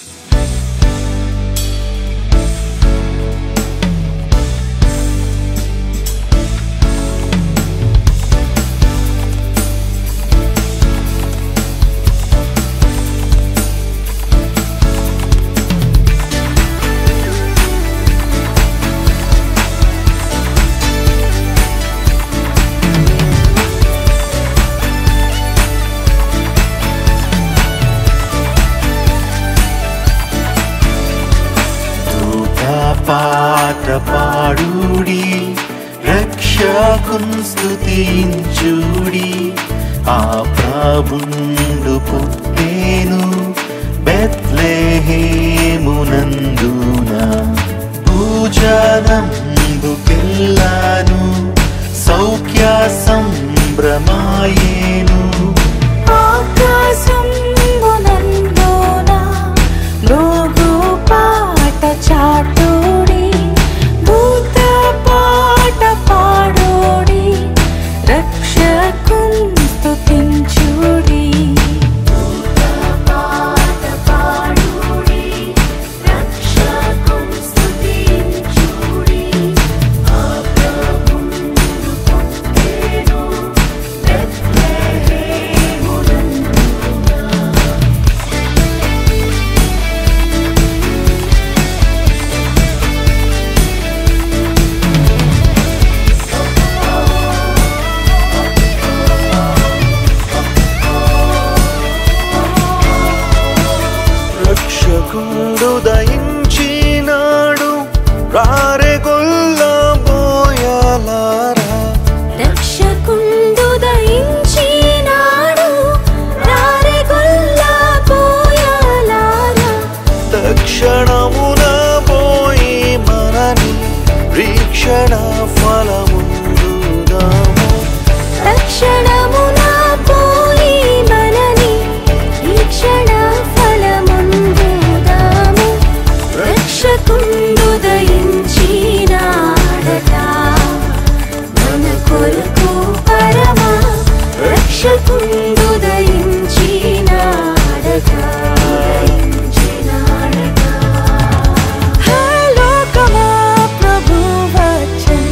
పాట పాడుడి రక్షకున్ స్తుతించుడి ఆ ప్రభుండు పుట్టేను బెత్లెహేమునందున పూజనందుకెల్లాను సౌఖ్య సంభ్రమాయేను ఆకాశంబునందున మృగు పాట చాటుడి భూత పాట పాడుడి రక్షకున్ స్తుతించుడి పాట పాడుడి రక్షకున్ స్తుతించుడి ఆ ప్రభువును పొందేను రక్షకుండు దయించినాడు రారెగొల్ల బోయాలారా రక్షకుండు దయించినాడు రారెగొల్లా పోయాలారా తక్షణమున పోయి మనని వీక్షణ ఫలముందుదాము తక్షణమున పోయి మనని వీక్షణ ఫలముందుదాము రక్షకుండు దయించినాడట మన కొరకు పరమ రక్షకుండు దయించినాడట దయించినాడట లోకమా ప్రభు వచ్చన్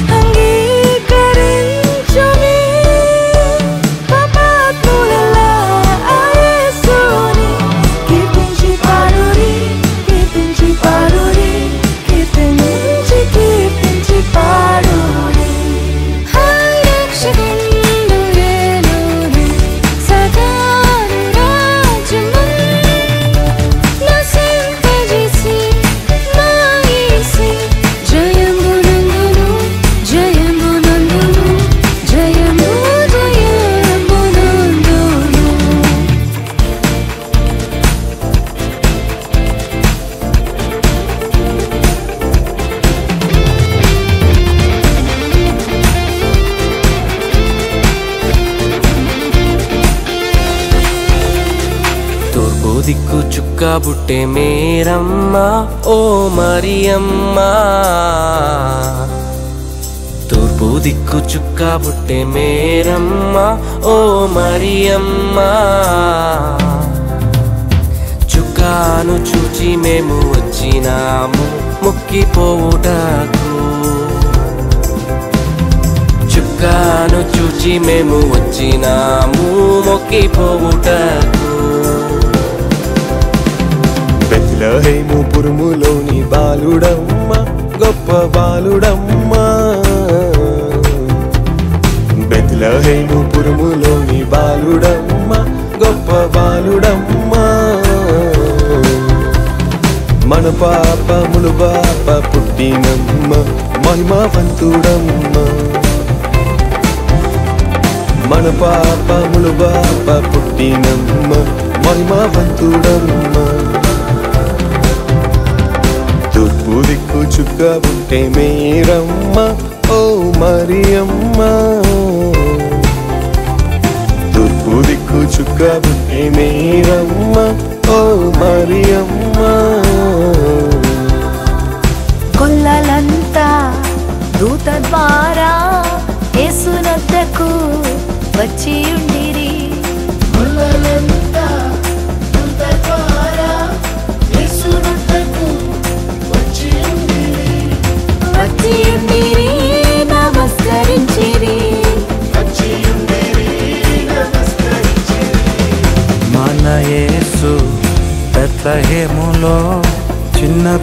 అంగీకరించుని పాపాత్ములలా ఆ యేసుని కీర్తించి పాడుడి కీర్తించి పాడుడి కీర్తించి కీర్తించి పాడుడి రక్షకుండు యేలుని సదాను రాజమున్ నసింపజేసి మాయేసి జయమునందును జయమునందును జయము జయమునందును తూర్పు దిక్కు చుక్క బుట్టే మేరమ్మ ఓ మరియమ్మ తూర్పు దిక్కు చుక్క బుట్టే మేరమ్మ ఓ మరియమ్మ చుక్కాను చూచి మేము వచ్చినాము ముక్కిపోవుటకు చుక్కాను చూచి మేము వచ్చినాము మొక్కిపోవుటకు బెత్లహేము పురుములోని బాలుడమ్మ గొప్ప బాలుడమ్మ బెత్లహేము పురుములోని బాలుడమ్మ గొప్ప బాలుడమ్మ మన పాపములు బాప పుట్టినమ్మ మహిమావంతుడమ్మ మన పాపములు బాప పుట్టినమ్మ మహిమావంతుడమ్మ తూర్పు దిక్కు చుక్క పుట్టే మీరమ్మ ఓ మరియమ్మ తూర్పు దిక్కు చుక్క పుట్టే మీరమ్మ ఓ మరియమ్మ కొల్లలంతా దూత ద్వారా యేసునద్దకు వచ్చి ఉండిరి కొల్లలంతా దూత ద్వారా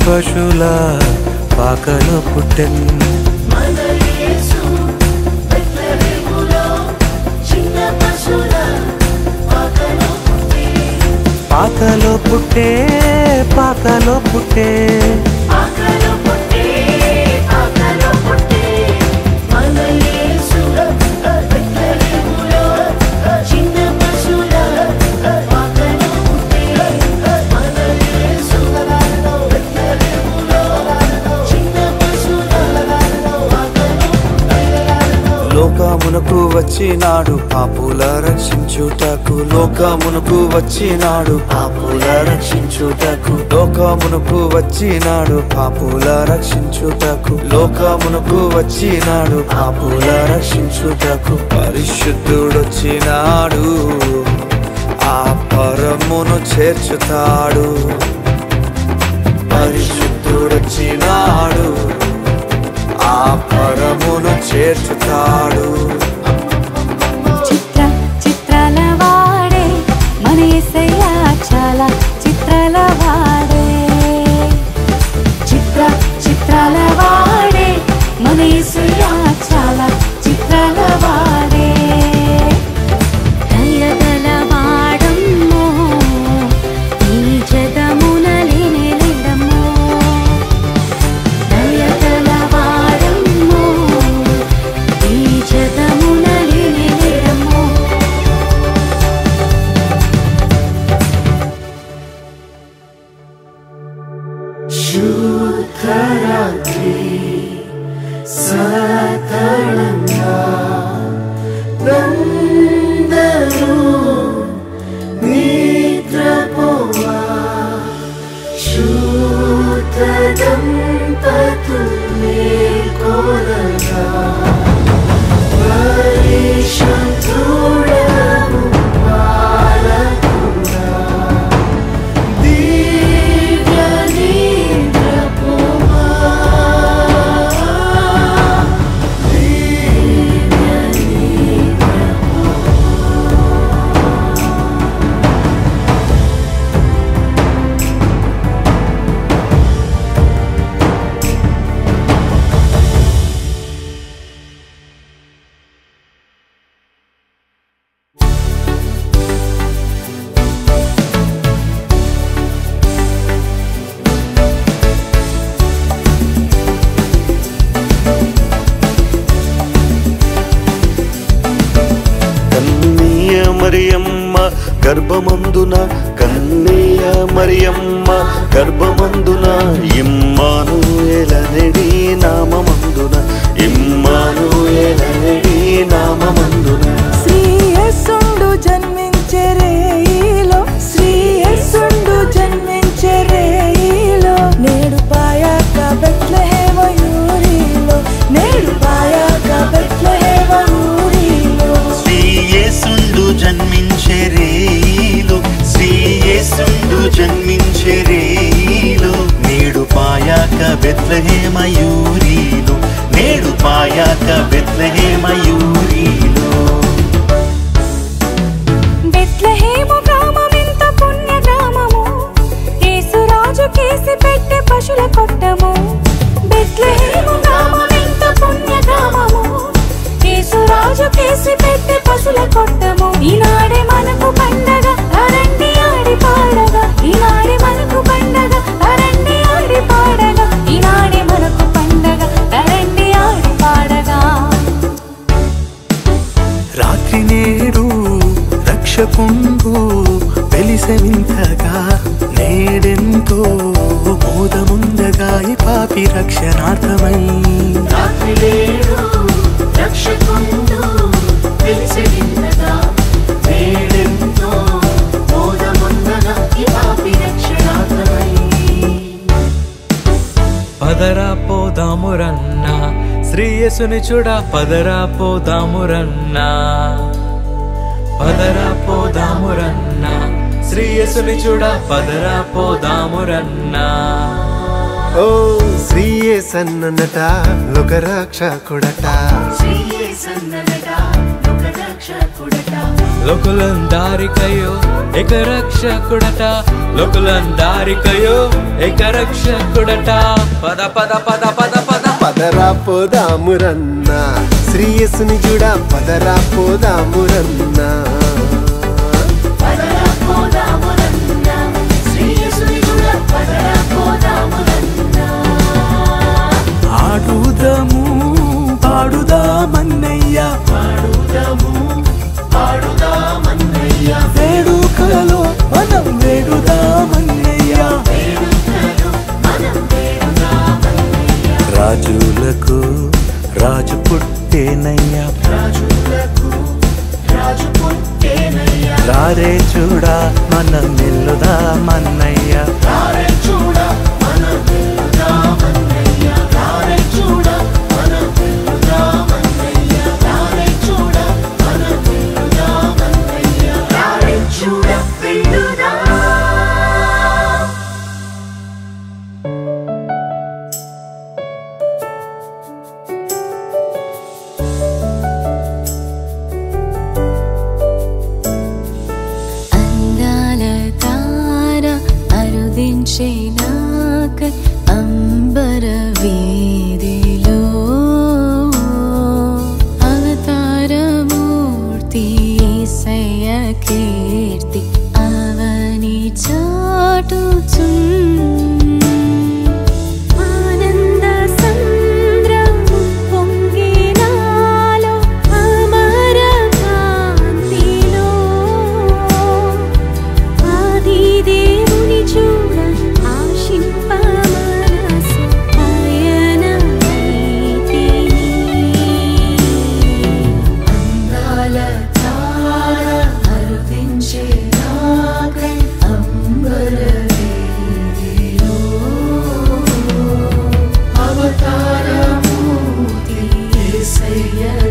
పశుల పాకలో పుట్టెన్ మన యేసు బెత్లెహేములో చిన్న పశుల పాకలో పుట్టి పాకలో పుట్టే పాకలో పుట్టే పాకలో పుట్టి పాకలో పుట్టి మన యేసు బెత్లెహేములో చిన్న పశుల పాకలో పుట్టి మన యేసు బెత్లెహేములో చిన్న పశుల పాకలో లోకమునకు వచ్చినాడు పాపుల రక్షించుటకు లోకమునకు వచ్చినాడు పాపుల రక్షించుటకు లోకమునకు వచ్చినాడు పాపుల రక్షించుటకు లోకమునకు వచ్చినాడు పాపుల రక్షించుటకు పరిశుద్ధుడొచ్చినాడు ఆ పరమును చేర్చుతాడు పరిశుద్ధుడొచ్చినాడు ఆ పరమును చేర్చుతాడు చిత్ర చిత్రాల వాడే మన యేసయ్య చాలా చిత్రాల వాడే చిత్ర చిత్రాల వాడే మన యేసయ్య చాలా చిత్రాల వాడే దయగల వాడమ్మో ఈ జగమున లేనెలెడమ్మో దయగల వాడమ్మో ఈ జగమున లేనెలెడమ్మో కన్నీయ మరియమ్మ గర్భమందున కన్నీయ మరియమ్మ గర్భమందున ఇమ్మాను ఎలనెడి నామమందున ఇమ్మాను ఎలనెడి నామమందున శ్రీయసుండు జన్మించే రేయిలో శ్రీయసుండు జన్మించే రేయిలో నేడు పాయాక బెత్లెహేమ యూరిలో నేడు పాయాక బెత్లెహేమ యూరిలో శ్రీయేసుండు జన్మించే రేయిలో శ్రీయేసుండు జన్మించే రేయిలో నేడు పాయాక బెత్లహేమయూరిలో నేడు పాయాక బెత్లహేమయూరిలో బెత్లెహేము గ్రామం ఎంత పుణ్య గ్రామము యేసురాజు కేసి పెట్టే పశుల కొట్టము బెత్లెహేము గ్రామం ఎంత పుణ్య గ్రామము యేసురాజు కేసి పెట్టే పశుల కొట్టము ఈనాడే మనకు పండగ అరండి ఆడి పాడగా ఈనాడే మనకు పండగ అరండి ఆడి పాడగా ఈనాడే మనకు పండగ అరండి ఆడి పాడగా రాత్రి నేడు రక్షకుండు వెలిసె వింతగా నేడెంతో మోదముందగా ఈ పాపి రక్షణార్థమై రక్షకుండు తెలిసినగా నేడెంతో మోదముందగా ఈ పాపి రక్షణార్థమై పదరా పోదామురన్నా శ్రీయసుని చూడ పదరా పోదామురన్నా పదరా పోదామురన్నా శ్రీయసుని చూడ పదరా పోదామురన్నా ఓ శ్రీయే సన్ననట లోకరక్షకుడట శ్రీయేసన్ననగా లోక రక్షకుడట లోకులందారికయో ఏక రక్షకుడట లోకులందారికయో ఏక రక్షకుడట పద పద పద పద పద పదరా పోదామురన్న శ్రీయసుని చూడ పదరా పోదామురన్నా పదరా పోదామురన్నా శ్రీయేసుని చూడ పదరా పోదామురన్నా ఆడుదము పాడుదామన్నయ్య పాడుదాము పాడుదామన్నయ్య వేడుకలలో మనం వేడుదామన్నయ్య వేడుకలు మనం వేడుదామన్నయ్య రాజులకు రాజు పుట్టేనయ్య రాజులకు రాజు పుట్టేనయ్య రారే చూడా మనం నిల్లుదామన్నయ్య రారే చూడ మనం వెళ్దామన్నయ్య రారే చూడ మనం వెళ్దామన్నయ్య రారే చూడ మనం వెళ్దామన్నయ్య రారే చూడ వెళ్దాం అందాల తార అరుదించే నాక అంబర వీధిలో అవతారమూర్తి ఏసయ్య కీర్తి అవని చాటుచున్ ఆనంద సంద్రము పొంగినాలో అమర కాంతిలో ఆది దేవుని చూడ ఆశింప మనసు పయనమైతిని అందాల తార అరుదించే నాకై అంబర వీధిలో అవతారమూర్తి యేసయ్య